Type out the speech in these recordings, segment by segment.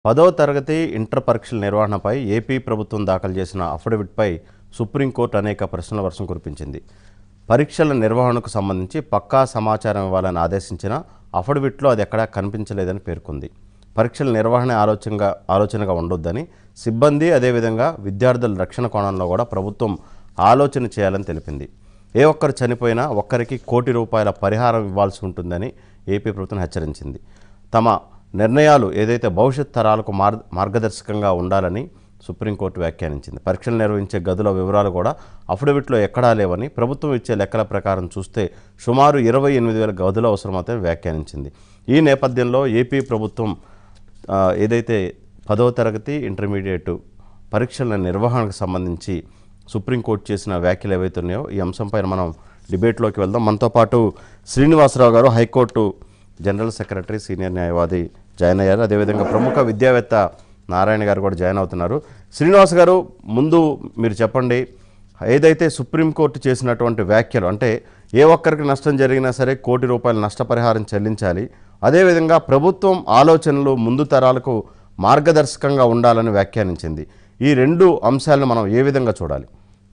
పదో తరగతి ఇంటర్ పరీక్షల నిర్వహణపై ఏపీ ప్రభుత్వం దాఖలు చేసిన అఫిడవిట్పై సుప్రీంకోర్టు అనేక ప్రశ్నల వర్షం కురిపించింది పరీక్షల నిర్వహణకు సంబంధించి పక్కా సమాచారం ఇవ్వాలని ఆదేశించిన అఫిడవిట్లో అది ఎక్కడా కనిపించలేదని పేర్కొంది పరీక్షల నిర్వహణ ఆలోచనగా ఆలోచనగా ఉండొద్దని సిబ్బంది అదేవిధంగా విద్యార్థుల రక్షణ కోణంలో కూడా ప్రభుత్వం ఆలోచన చేయాలని తెలిపింది ఏ ఒక్కరు చనిపోయినా ఒక్కరికి కోటి రూపాయల పరిహారం ఇవ్వాల్సి ఉంటుందని ఏపీ ప్రభుత్వం హెచ్చరించింది తమ నిర్ణయాలు ఏదైతే భవిష్యత్ తరాలకు మార్ మార్గదర్శకంగా ఉండాలని సుప్రీంకోర్టు వ్యాఖ్యానించింది పరీక్షలు నిర్వహించే గదుల వివరాలు కూడా అఫిడవిట్లో ఎక్కడా లేవని ప్రభుత్వం ఇచ్చే లెక్కల ప్రకారం చూస్తే సుమారు ఇరవై ఎనిమిది వేల గదులు అవసరమవుతాయని వ్యాఖ్యానించింది ఈ నేపథ్యంలో ఏపీ ప్రభుత్వం ఆ, ఏదైతే పదవ తరగతి ఇంటర్మీడియట్ పరీక్షల నిర్వహణకు సంబంధించి సుప్రీంకోర్టు చేసిన వ్యాఖ్యలు ఏవైతే ఉన్నాయో ఈ అంశంపైన మనం డిబేట్లోకి వెళ్దాం మనతో పాటు శ్రీనివాసరావు గారు హైకోర్టు జనరల్ సెక్రటరీ సీనియర్ న్యాయవాది జాయిన్ అయ్యారు అదేవిధంగా ప్రముఖ విద్యావేత్త నారాయణ గారు కూడా జాయిన్ అవుతున్నారు శ్రీనివాస్ గారు ముందు మీరు చెప్పండి ఏదైతే సుప్రీంకోర్టు చేసినటువంటి వ్యాఖ్యలు అంటే ఏ ఒక్కరికి నష్టం జరిగినా సరే కోటి రూపాయల నష్టపరిహారం చెల్లించాలి అదేవిధంగా ప్రభుత్వం ఆలోచనలు ముందు తరాలకు మార్గదర్శకంగా ఉండాలని వ్యాఖ్యానించింది ఈ రెండు అంశాలను మనం ఏ విధంగా చూడాలి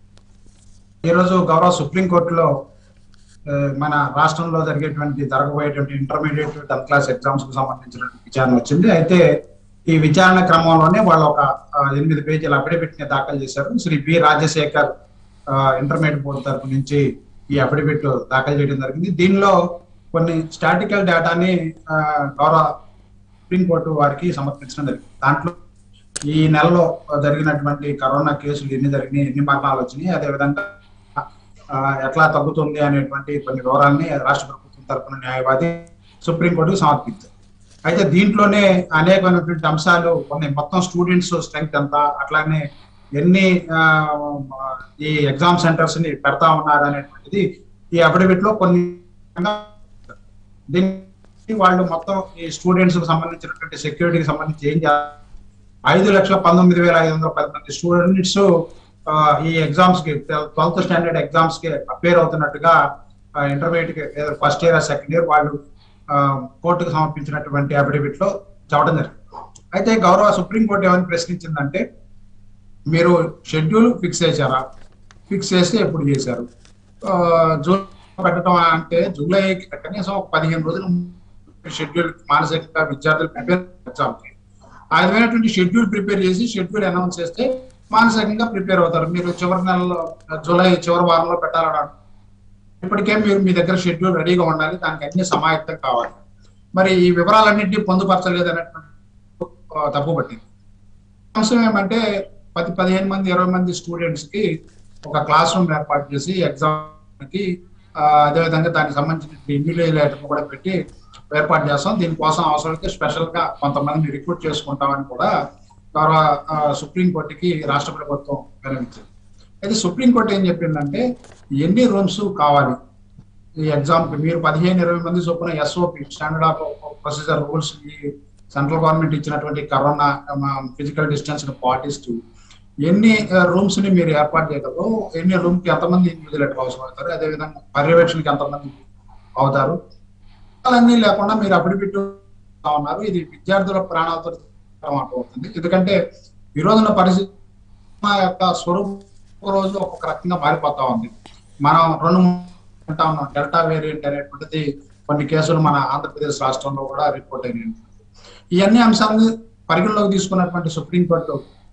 ఈరోజు గౌరవ సుప్రీంకోర్టులో ఆ, మన రాష్ట్రంలో జరిగేటువంటి జరగబోయేటువంటి ఇంటర్మీడియట్ టెన్త్ క్లాస్ ఎగ్జామ్స్ కు సంబంధించిన విచారణ వచ్చింది అయితే ఈ విచారణ క్రమంలోనే వాళ్ళు ఒక ఆ, ఎనిమిది పేజీల అఫిడవిట్ ని దాఖలు చేశారు శ్రీ బి రాజశేఖర్ ఆ, ఇంటర్మీడియట్ బోర్డు తరపు నుంచి ఈ అఫిడవిట్ దాఖలు చేయడం జరిగింది దీనిలో కొన్ని స్టాటికల్ డేటాని ఆ, గౌరవ సుప్రీంకోర్టు వారికి సమర్పించడం జరిగింది దాంట్లో ఈ నెలలో జరిగినటువంటి కరోనా కేసులు ఎన్ని జరిగినాయి ఎన్ని మరణాలు వచ్చినాయి అదేవిధంగా ఆ, ఎట్లా తగ్గుతుంది అనేటువంటి కొన్ని వివరాలని రాష్ట్ర ప్రభుత్వం తరపున న్యాయవాది సుప్రీంకోర్టుకు సమర్పించారు అయితే దీంట్లోనే అనేకమైనటువంటి అంశాలు ఉన్నాయి మొత్తం స్టూడెంట్స్ స్ట్రెంగ్త్ ఎంత అట్లానే ఎన్ని ఆ, ఈ ఎగ్జామ్ సెంటర్స్ ని పెడతా ఉన్నారు అనేటువంటిది ఈ అఫిడవిట్ లో కొన్ని దీన్ని వాళ్ళు మొత్తం ఈ స్టూడెంట్స్ కు సంబంధించినటువంటి సెక్యూరిటీకి సంబంధించి ఏం చేయాలి ఐదు లక్షల పంతొమ్మిది వేల ఐదు వందల పది మంది స్టూడెంట్స్ ఈ ఎగ్జామ్స్ కి ట్వెల్త్ స్టాండర్డ్ ఎగ్జామ్స్ కి అపేర్ అవుతున్నట్టుగా ఇంటర్మీడియట్ కి ఫస్ట్ ఇయర్ సెకండ్ ఇయర్ వాళ్ళు ఆ, కోర్టుకు సమర్పించినటువంటి అఫిడవిట్ లో చెప్పడం జరిగింది అయితే గౌరవ సుప్రీంకోర్టు ఏమని ప్రశ్నించిందంటే మీరు షెడ్యూల్ ఫిక్స్ చేశారా ఫిక్స్ చేస్తే ఎప్పుడు చేశారు ఆ, జూన్ పెట్టడం అంటే జూలై కనీసం ఒక పదిహేను రోజులు షెడ్యూల్ మానసికంగా విద్యార్థులు ప్రిపేర్ ఎగ్జామ్ కి ఆ విధమైనటువంటి షెడ్యూల్ ప్రిపేర్ చేసి షెడ్యూల్ అనౌన్స్ చేస్తే మానసికంగా ప్రిపేర్ అవుతారు మీరు చివరి నెలలో జూలై చివరి వారంలో పెట్టాలని అంటున్నారు. ఇప్పటికే మీరు మీ దగ్గర షెడ్యూల్ రెడీగా ఉండాలి దానికి అన్ని సమాయత్తం కావాలి మరి ఈ వివరాలన్నింటినీ పొందుపరచలేదు అనేటువంటి ఆ, తప్పు పట్టింది అంశం ఏమంటే పది పదిహేను మంది ఇరవై మంది స్టూడెంట్స్ కి ఒక క్లాస్ రూమ్ ఏర్పాటు చేసి ఎగ్జామ్ కి ఆ, అదేవిధంగా దానికి సంబంధించిన ఇన్విలేటర్ కూడా పెట్టి ఏర్పాటు చేస్తాం దీనికోసం అవసరమైతే స్పెషల్ గా కొంతమందిని రిక్రూట్ చేసుకుంటామని కూడా గౌరవ ఆ, సుప్రీంకోర్టుకి రాష్ట్ర ప్రభుత్వం విరమించింది అయితే సుప్రీంకోర్టు ఏం చెప్పిందంటే ఎన్ని రూమ్స్ కావాలి ఈ ఎగ్జామ్ కి మీరు పదిహేను ఇరవై మంది చొప్పున SOP standard of procedure rules ఈ సెంట్రల్ గవర్నమెంట్ ఇచ్చినటువంటి కరోనా ఫిజికల్ డిస్టెన్స్ ని పాటిస్తూ ఎన్ని రూమ్స్ ని మీరు ఏర్పాటు చేయగలరు ఎన్ని రూమ్ కి ఎంతమంది ఇన్విజిలేటర్ అవసరం అవుతారు అదేవిధంగా పర్యవేక్షణకి ఎంతమంది అవుతారు అన్నీ లేకుండా మీరు అఫిడవిట్ ఉన్నారు ఇది విద్యార్థుల ప్రాణాలతో అవుతుంది ఎందుకంటే ఈ రోజున్న పరిస్థితి మా యొక్క స్వరూపం ఒక రోజు ఒక్కొక్క రకంగా మారిపోతా ఉంది మనం రెండు అంటా ఉన్నాం డెల్టా వేరియంట్ అనేటువంటిది కొన్ని కేసులు మన ఆంధ్రప్రదేశ్ రాష్ట్రంలో కూడా రిపోర్ట్ అయినాయి ఇవన్నీ అంశాలను పరిగణలోకి తీసుకున్నటువంటి సుప్రీంకోర్టు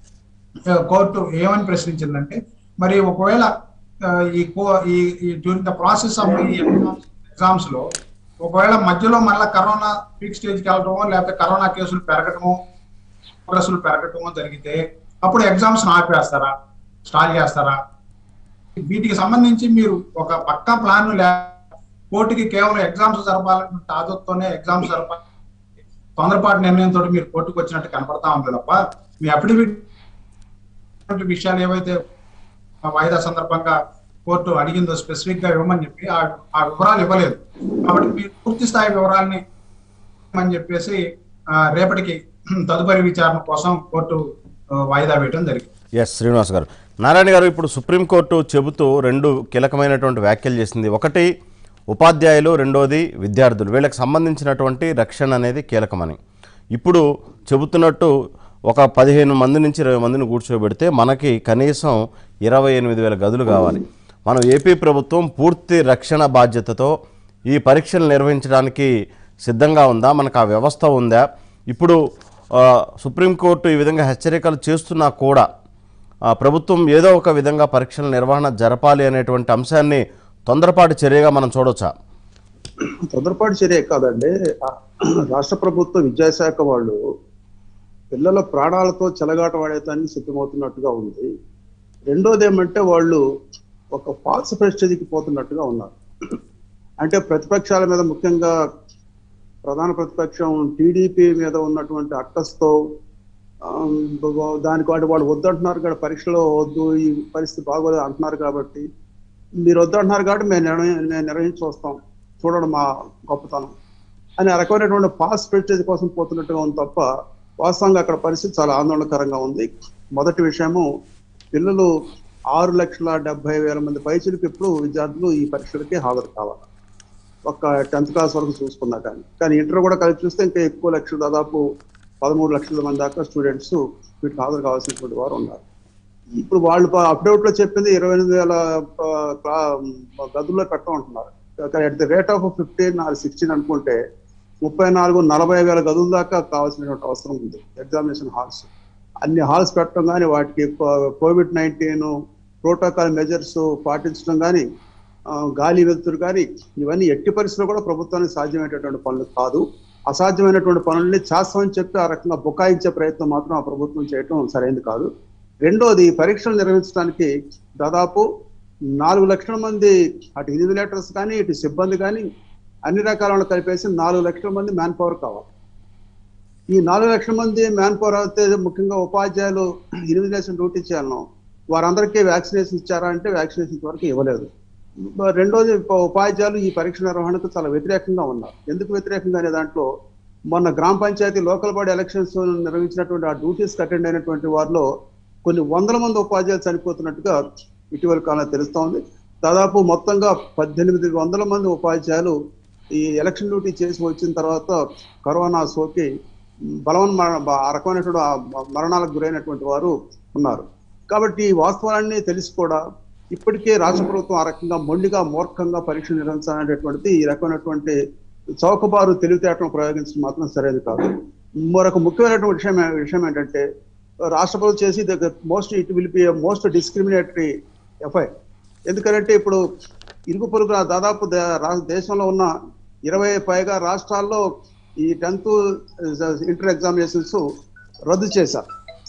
ఆ, కోర్టు ఏమని ప్రశ్నించిందంటే మరి ఒకవేళ ఆ, ఈ కో- ఈ డ్యూరింగ్ ద ప్రాసెస్ ఆఫ్ ఈ ఎగ్జామ్స్ లో ఒకవేళ మధ్యలో మళ్ళీ కరోనా పీక్ స్టేజ్ కి వెళ్ళడమో లేకపోతే కరోనా కేసులు పెరగటమో కేసులు పెరగటమో జరిగితే అప్పుడు ఎగ్జామ్స్ ఆపేస్తారా స్టార్ట్ చేస్తారా వీటికి సంబంధించి మీరు ఒక పక్కా ప్లాన్ లే కోర్టుకి కేవలం ఎగ్జామ్స్ జరపాలనే ఆదత్తోనే ఎగ్జామ్స్ జరపాలి తొందరపాటు నిర్ణయంతో మీరు కోర్టుకు వచ్చినట్టు కనపడతా ఉంది తప్ప మీ అఫిడవిట్ విషయాలు ఏవైతే ఆ వాయిదా సందర్భంగా కోర్టు అడిగిందో స్పెసిఫిక్ గా ఇవ్వమని చెప్పి ఆ ఆ వివరాలు ఇవ్వలేదు కాబట్టి మీరు పూర్తి స్థాయి వివరాల్ని అని చెప్పేసి ఆ, రేపటికి తదుపరి విచారణ కోసం కోర్టు ఆ, వాయిదా వేయడం జరిగింది ఎస్ శ్రీనివాస్ గారు నారాయణ గారు ఇప్పుడు సుప్రీంకోర్టు చెబుతూ రెండు కీలకమైనటువంటి వ్యాఖ్యలు చేసింది ఒకటి ఉపాధ్యాయులు రెండోది విద్యార్థులు వీళ్ళకి సంబంధించినటువంటి రక్షణ అనేది కీలకమని ఇప్పుడు చెబుతున్నట్టు ఒక పదిహేను మంది నుంచి ఇరవై మందిని కూర్చోబెడితే మనకి కనీసం ఇరవై ఎనిమిది వేల గదులు కావాలి మనం ఏపీ ప్రభుత్వం పూర్తి రక్షణ బాధ్యతతో ఈ పరీక్షలు నిర్వహించడానికి సిద్ధంగా ఉందా మనకు ఆ వ్యవస్థ ఉందా ఇప్పుడు ఆ, సుప్రీంకోర్టు ఈ విధంగా హెచ్చరికలు చేస్తున్నా కూడా ఆ, ప్రభుత్వం ఏదో ఒక విధంగా పరీక్షల నిర్వహణ జరపాలి అనేటువంటి అంశాన్ని తొందరపాటు చర్యగా మనం చూడొచ్చా తొందరపాటు చర్య కాదండి ఆ రాష్ట్ర ప్రభుత్వ విద్యాశాఖ వాళ్ళు పిల్లల ప్రాణాలతో చెలగాట వాడేదానికి సిద్ధమవుతున్నట్టుగా ఉంది రెండోది ఏమంటే వాళ్ళు ఒక ఫాల్స్ ప్రెస్టేజ్కి పోతున్నట్టుగా ఉన్నారు అంటే ప్రతిపక్షాల మీద ముఖ్యంగా ప్రధాన ప్రతిపక్షం టీడీపీ మీద ఉన్నటువంటి అక్కస్తో ఆమ్, బ- దానికి వాటి వాళ్ళు వద్దంటున్నారు కాబట్టి పరీక్షలో వద్దు ఈ పరిస్థితి బాగోలేదు అంటున్నారు కాబట్టి మీరు వద్దంటున్నారు కాబట్టి మేము నిర్ణయం మేము నిర్వహించి వస్తాం చూడడం మా గొప్పతనం అని ఆ రకమైనటువంటి పాస్ ప్రెస్టేజ్ కోసం పోతున్నట్టుగా ఉంది తప్ప వాస్తవంగా అక్కడ పరిస్థితి చాలా ఆందోళనకరంగా ఉంది మొదటి విషయము పిల్లలు ఆరు లక్షల డెబ్బై వేల మంది పైచులకు ఇప్పుడు విద్యార్థులు ఈ పరీక్షలకి హాజరు కావాలి ఒక టెన్త్ క్లాస్ వరకు చూసుకున్నా కానీ కానీ ఇంటర్ కూడా కలిపి చూస్తే ఇంకా ఎక్కువ లక్షలు దాదాపు పదమూడు లక్షల మంది దాకా స్టూడెంట్స్ వీటికి హాజరు కావాల్సినటువంటి వారు ఉన్నారు ఇప్పుడు వాళ్ళు అప్డేట్ లో చెప్పింది ఇరవై ఎనిమిది వేల ఆ, క్లా- గదుల్లో పెట్టమంటున్నారు కానీ at the rate of fifteen or sixteen అనుకుంటే ముప్పై నాలుగు నలభై వేల గదుల దాకా కావాల్సినటువంటి అవసరం ఉంది ఎగ్జామినేషన్ హాల్స్ అన్ని హాల్స్ పెట్టడం కానీ వాటికి కోవిడ్ నైన్టీన్ ప్రోటోకాల్ మెజర్స్ పాటించడం కానీ గాలి వెలుతురు కానీ ఇవన్నీ ఎట్టి పరిస్థితుల్లో కూడా ప్రభుత్వానికి సాధ్యమైనటువంటి పనులు కాదు అసాధ్యమైనటువంటి పనుల్ని చేస్తామని చెప్పి ఆ రకంగా బుకాయించే ప్రయత్నం మాత్రం ఆ ప్రభుత్వం చేయటం సరైనది కాదు రెండోది పరీక్షలు నిర్వహించడానికి దాదాపు నాలుగు లక్షల మంది అటు ఇన్విజిలేటర్స్ కానీ ఇటు సిబ్బంది కానీ అన్ని రకాల వాళ్ళు కలిపేసి నాలుగు లక్షల మంది మ్యాన్ పవర్ కావాలి ఈ నాలుగు లక్షల మంది మ్యాన్ పవర్ అయితే ముఖ్యంగా ఉపాధ్యాయులు ఇన్విజిలేషన్ డ్యూటీ చేయాలను వారందరికీ వ్యాక్సినేషన్ ఇచ్చారా అంటే వ్యాక్సినేషన్ వరకు ఇవ్వలేదు రెండోది ఉప- ఉపాధ్యాయులు ఈ పరీక్ష నిర్వహణకు చాలా వ్యతిరేకంగా ఉన్నారు ఎందుకు వ్యతిరేకంగా అనే దాంట్లో మొన్న గ్రామ పంచాయతీ లోకల్ బాడీ ఎలక్షన్స్ నిర్వహించినటువంటి ఆ డ్యూటీస్కి అటెండ్ అయినటువంటి వారిలో కొన్ని వందల మంది ఉపాధ్యాయులు చనిపోతున్నట్టుగా ఇటీవల కాలంలో తెలుస్తోంది దాదాపు మొత్తంగా పద్దెనిమిది వందల మంది ఉపాధ్యాయులు ఈ ఎలక్షన్ డ్యూటీ చేసి వచ్చిన తర్వాత కరోనా సోకి బలవన్ మరణ ఆ రకమైనటువంటి ఆ మరణాలకు గురైనటువంటి వారు ఉన్నారు కాబట్టి ఈ వాస్తవాలన్నీ తెలిసి కూడా ఇప్పటికే రాష్ట్ర ప్రభుత్వం ఆ రకంగా మొండిగా మూర్ఖంగా పరీక్ష నిర్వహించాలనేటువంటిది ఈ రకమైనటువంటి చౌకబారు తెలివితేటను ప్రయోగించడం మాత్రం సరైనది కాదు మరొక ముఖ్యమైనటువంటి విషయం విషయం ఏంటంటే రాష్ట్ర ప్రభుత్వం చేసి most it will be most discriminatory FIR ఎందుకంటే ఇప్పుడు ఇరుగు పొరుగు దాదాపు దే- రా- దేశంలో ఉన్న ఇరవై పైగా రాష్ట్రాల్లో ఈ టెన్త్ ఇంటర్ ఎగ్జామినేషన్స్ రద్దు చేశారు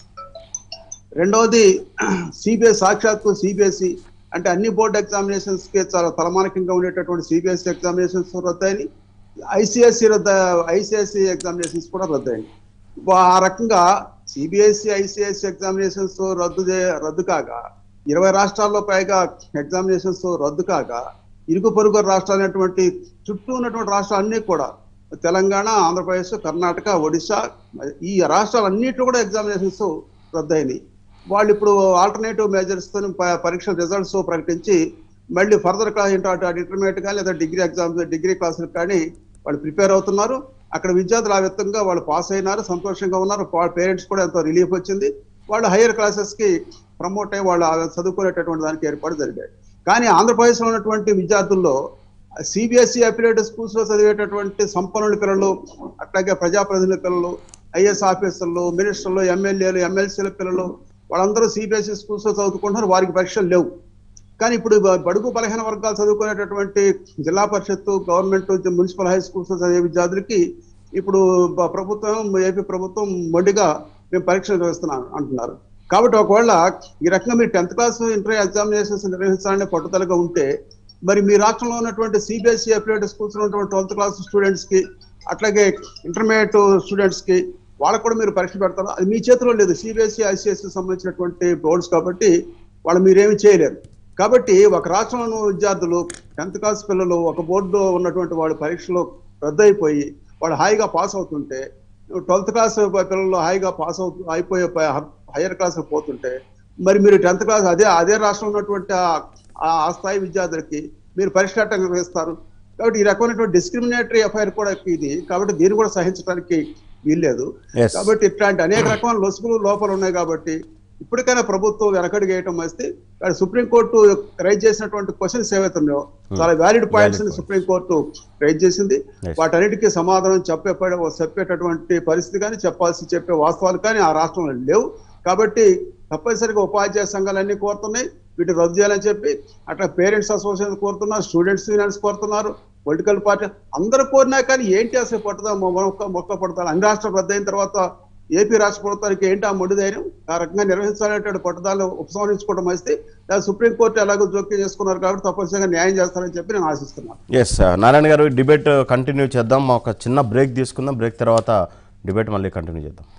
రెండవది సిబిఎస్ సాక్షాత్తు సిబిఎస్ఈ అంటే అన్ని బోర్డు ఎగ్జామినేషన్స్ కి చాలా తలమానికంగా ఉండేటటువంటి సిబిఎస్ఈ ఎగ్జామినేషన్స్ రద్దయినాయి ఐసిఎస్సి రద్ద ఐసిఎస్సి ఎగ్జామినేషన్స్ కూడా రద్దయినాయి వా- ఆ రకంగా సిబిఎస్ఈ ఐసిఎస్సి ఎగ్జామినేషన్స్ రద్దు చే- రద్దు కాగా ఇరవై రాష్ట్రాల్లో పైగా ఎగ్జామినేషన్స్ రద్దు కాగా ఇరుగు పొరుగు రాష్ట్రాలైనటువంటి చుట్టూ ఉన్నటువంటి రాష్ట్రాలన్నీ కూడా తెలంగాణ ఆంధ్రప్రదేశ్ కర్ణాటక ఒడిశా ఈ రాష్ట్రాలన్నింటిలో కూడా ఎగ్జామినేషన్స్ రద్దయినాయి వాళ్ళు ఇప్పుడు ఆల్టర్నేటివ్ మెజర్స్ తో ప- పరీక్ష రిజల్ట్స్ ప్రకటించి మళ్ళీ ఫర్దర్ క్లాస్ ఇంటర్మీడియట్ కానీ లేదా డిగ్రీ ఎగ్జామ్స్ డిగ్రీ క్లాసులకు కానీ వాళ్ళు ప్రిపేర్ అవుతున్నారు అక్కడ విద్యార్థులు ఆ విధంగా వాళ్ళు పాస్ అయినారు సంతోషంగా ఉన్నారు వాళ్ళ పేరెంట్స్ కూడా ఎంతో రిలీఫ్ వచ్చింది వాళ్ళు హైయర్ క్లాసెస్ కి ప్రమోట్ అయ్యి వాళ్ళు ఆ చదువుకునేటటువంటి దానికి ఏర్పాటు జరిగాయి కానీ ఆంధ్రప్రదేశ్ లో ఉన్నటువంటి విద్యార్థుల్లో సిబిఎస్ఈ అఫిలియేటెడ్ స్కూల్స్ లో చదివేటటువంటి సంపన్నుల పిల్లలు అట్లాగే ప్రజాప్రతినిధుల పిల్లలు ఐఎస్ ఆఫీసర్లు మినిస్టర్లు ఎమ్మెల్యేలు ఎమ్మెల్సీల పిల్లలు వాళ్ళందరూ సిబిఎస్ఈ స్కూల్స్ లో చదువుకుంటున్నారు వారికి పరీక్షలు లేవు కానీ ఇప్పుడు బ- బడుగు బలహీన వర్గాలు చదువుకునేటటువంటి జిల్లా పరిషత్తు గవర్నమెంట్ మున్సిపల్ హై స్కూల్స్ లో చదివే విద్యార్థులకి ఇప్పుడు బ- ప్రభుత్వం ఏపీ ప్రభుత్వం మొండిగా మేము పరీక్షలు నిర్వహిస్తున్నాం అంటున్నారు కాబట్టి ఒకవేళ ఈ రకంగా మీరు టెన్త్ క్లాస్ ఇంటర్ ఎగ్జామినేషన్స్ నిర్వహించాలనే పట్టుదలగా ఉంటే మరి మీ రాష్ట్రంలో ఉన్నటువంటి సిబిఎస్ఈ అఫిలియేటెడ్ స్కూల్స్ లో ఉన్నటువంటి ట్వెల్త్ క్లాస్ స్టూడెంట్స్ కి అట్లాగే ఇంటర్మీడియట్ స్టూడెంట్స్ కి వాళ్ళకు కూడా మీరు పరీక్ష పెడతారు అది మీ చేతిలో లేదు సిబిఎస్ఈ ఐసిఎస్సి సంబంధించినటువంటి బోర్డ్స్ కాబట్టి వాళ్ళు మీరేమి చేయలేరు కాబట్టి ఒక రాష్ట్రంలో ఉన్న విద్యార్థులు టెన్త్ క్లాస్ పిల్లలు ఒక బోర్డులో ఉన్నటువంటి వాళ్ళ పరీక్షలో రద్దయిపోయి వాళ్ళు హాయిగా పాస్ అవుతుంటే ట్వెల్త్ క్లాస్ పిల్లలు హాయిగా పాస్ అవుతూ అయిపోయే హైయర్ క్లాస్ పోతుంటే మరి మీరు టెన్త్ క్లాస్ అదే అదే రాష్ట్రంలో ఉన్నటువంటి ఆ- ఆ ఆ స్థాయి విద్యార్థులకి మీరు పరీక్ష ఎట్లా నిర్వహిస్తారు కాబట్టి ఈ రకమైనటువంటి డిస్క్రిమినేటరీ ఎఫ్ఐఆర్ కూడా ఇది కాబట్టి దీన్ని కూడా సహించడానికి వీల్లేదు Yes. కాబట్టి ఇట్లాంటి అనేక రకమైన లొసుగులు లోపాలు ఉన్నాయి కాబట్టి ఇప్పటికైనా ప్రభుత్వం వెనకడుగు వేయటం వస్తే సుప్రీంకోర్టు రైజ్ చేసినటువంటి క్వశ్చన్స్ ఏవైతే ఉన్నాయో చాలా వ్యాలిడ్ పాయింట్స్ ని సుప్రీంకోర్టు రైజ్ చేసింది Yes. వాటన్నిటికీ సమాధానం చెప్పే చెప్పేటటువంటి పరిస్థితి కానీ చెప్పాల్సి చెప్పే వాస్తవాలు కానీ ఆ రాష్ట్రంలో లేవు కాబట్టి తప్పనిసరిగా ఉపాధ్యాయ సంఘాలన్నీ కోరుతున్నాయి వీటిని రద్దు చేయాలని చెప్పి అట్లా పేరెంట్స్ అసోసియేషన్ కోరుతున్నారు స్టూడెంట్స్ యూనియన్స్ కోరుతున్నారు పొలిటికల్ పార్టీ అందరూ కోరినా కానీ ఏంటి అసలు పట్టుదా మొక్క మొక్క పడతారు అన్ని రాష్ట్రాలు రద్దు అయిన తర్వాత ఏపీ రాష్ట్ర ప్రభుత్వానికి ఏంటి ఆ మొండి ధైర్యం ఆ రకంగా నిర్వహించాలనేటువంటి పట్టుదల ఉపసంహరించుకోవడం వస్తే లేదా సుప్రీంకోర్టు ఎలాగో జోక్యం చేసుకున్నారు కాబట్టి తప్పనిసరిగా న్యాయం చేస్తారని చెప్పి నేను ఆశిస్తున్నాను ఎస్ నారాయణ గారు డిబేట్ కంటిన్యూ చేద్దాం ఒక చిన్న బ్రేక్ తీసుకుందాం బ్రేక్ తర్వాత డిబేట్ మళ్ళీ కంటిన్యూ చేద్దాం